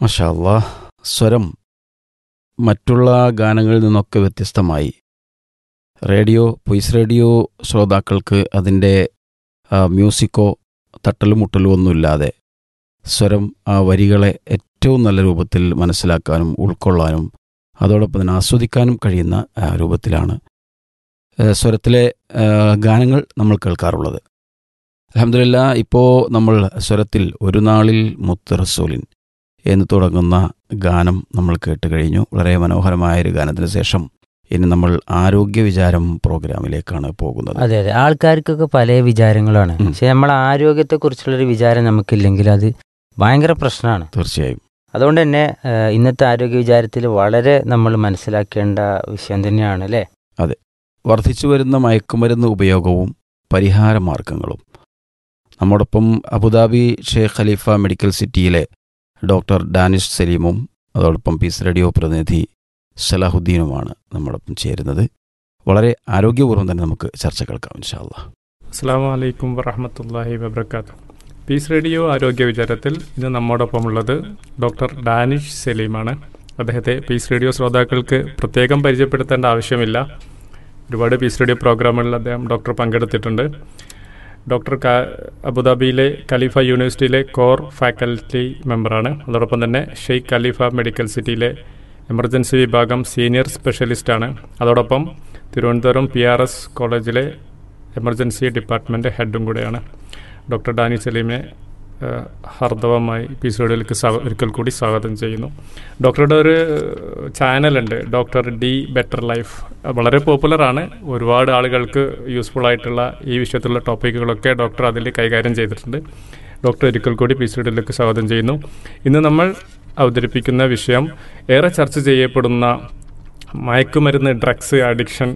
മഷാല്ലാ സ്വരം മറ്റുള്ള ഗാനങ്ങളിൽ നിന്നൊക്കെ വ്യത്യസ്തമായി റേഡിയോ പൊയ്സ് റേഡിയോ ശ്രോതാക്കൾക്ക് അതിൻ്റെ ആ, മ്യൂസിക്കോ തട്ടലും മുട്ടലും ഒന്നുമില്ലാതെ സ്വരം ആ വരികളെ ഏറ്റവും നല്ല രൂപത്തിൽ മനസ്സിലാക്കാനും ഉൾക്കൊള്ളാനും അതോടൊപ്പം തന്നെ ആസ്വദിക്കാനും കഴിയുന്ന ആ, രൂപത്തിലാണ് ആ, സ്വരത്തിലെ ആ, ഗാനങ്ങൾ നമ്മൾ കേൾക്കാറുള്ളത് അലഹമില്ല ഇപ്പോൾ നമ്മൾ സ്വരത്തിൽ ഒരു നാളിൽ മുത്ത് റസൂലിൻ എന്ന് തുടങ്ങുന്ന ഗാനം നമ്മൾ കേട്ട് കഴിഞ്ഞു വളരെ മനോഹരമായ ഒരു ഗാനത്തിന് ശേഷം ഇനി നമ്മൾ ആരോഗ്യ വിചാരം പ്രോഗ്രാമിലേക്കാണ് പോകുന്നത് അതെ അതെ ആൾക്കാർക്കൊക്കെ പല വിചാരങ്ങളാണ് ഉം. പക്ഷെ നമ്മളെ ആരോഗ്യത്തെക്കുറിച്ചുള്ളൊരു വിചാരം നമുക്കില്ലെങ്കിൽ അത് ഭയങ്കര പ്രശ്നമാണ് തീർച്ചയായും അതുകൊണ്ട് തന്നെ ഏഹ്, ഇന്നത്തെ ആരോഗ്യ വിചാരത്തിൽ വളരെ നമ്മൾ മനസ്സിലാക്കേണ്ട വിഷയം തന്നെയാണ് അല്ലേ വർദ്ധിച്ചു വരുന്ന മയക്കുമരുന്ന് ഉപയോഗവും പരിഹാര മാർഗങ്ങളും നമ്മോടൊപ്പം അബുദാബി ഷേഖ് ഖലീഫ മെഡിക്കൽ സിറ്റിയിലെ ഡോക്ടർ ഡാനിഷ് സലീമും അതോടൊപ്പം പീസ് റേഡിയോ പ്രതിനിധി സലാഹുദ്ദീനുമാണ് നമ്മോടൊപ്പം ചേരുന്നത് വളരെ ആരോഗ്യപൂർവ്വം തന്നെ നമുക്ക് ചർച്ച കേൾക്കാം ഇൻഷാല്ല അസ്സാം വലൈക്കും വറഹമത്തല്ലാഹി വബർക്കാത്ത് പീസ് റേഡിയോ ആരോഗ്യ വിചാരത്തിൽ ഇന്ന് നമ്മോടൊപ്പമുള്ളത് ഡോക്ടർ ഡാനിഷ് സലീമാണ് അദ്ദേഹത്തെ പീസ് റേഡിയോ ശ്രോതാക്കൾക്ക് പ്രത്യേകം പരിചയപ്പെടുത്തേണ്ട ആവശ്യമില്ല ഒരുപാട് പീസ് റേഡിയോ പ്രോഗ്രാമുകളിൽ അദ്ദേഹം ഡോക്ടർ പങ്കെടുത്തിട്ടുണ്ട് ഡോക്ടർ ക- അബുദാബിയിലെ ഖലീഫ യൂണിവേഴ്സിറ്റിയിലെ കോർ ഫാക്കൽറ്റി മെമ്പറാണ് അതോടൊപ്പം തന്നെ ഷെയ്ഖ് ഖലീഫ മെഡിക്കൽ സിറ്റിയിലെ എമർജൻസി വിഭാഗം സീനിയർ സ്പെഷ്യലിസ്റ്റാണ് അതോടൊപ്പം തിരുവനന്തപുരം പി ആർ എസ് കോളേജിലെ എമർജൻസി ഡിപ്പാർട്ട്മെൻറ്റ് ഹെഡും കൂടെയാണ് ഡോക്ടർ ഡാനി സലീമിനെ ഏഹ്, ഹർദവമായി പി സോഡിലേക്ക് ഒരിക്കൽ കൂടി സ്വാഗതം ചെയ്യുന്നു ഡോക്ടറുടെ ഒരു ചാനലുണ്ട് ഡോക്ടർ ഡി ബെറ്റർ ലൈഫ് വളരെ പോപ്പുലറാണ് ഒരുപാട് ആളുകൾക്ക് യൂസ്ഫുൾ ആയിട്ടുള്ള ഈ വിഷയത്തിലുള്ള ടോപ്പിക്കുകളൊക്കെ ഡോക്ടർ അതിൽ കൈകാര്യം ചെയ്തിട്ടുണ്ട് ഡോക്ടർ ഒരിക്കൽ കൂടി പി സോഡിലേക്ക് സ്വാഗതം ചെയ്യുന്നു ഇന്ന് നമ്മൾ അവതരിപ്പിക്കുന്ന വിഷയം ഏറെ ചർച്ച ചെയ്യപ്പെടുന്ന മയക്കുമരുന്ന് ഡ്രഗ്സ് അഡിക്ഷൻ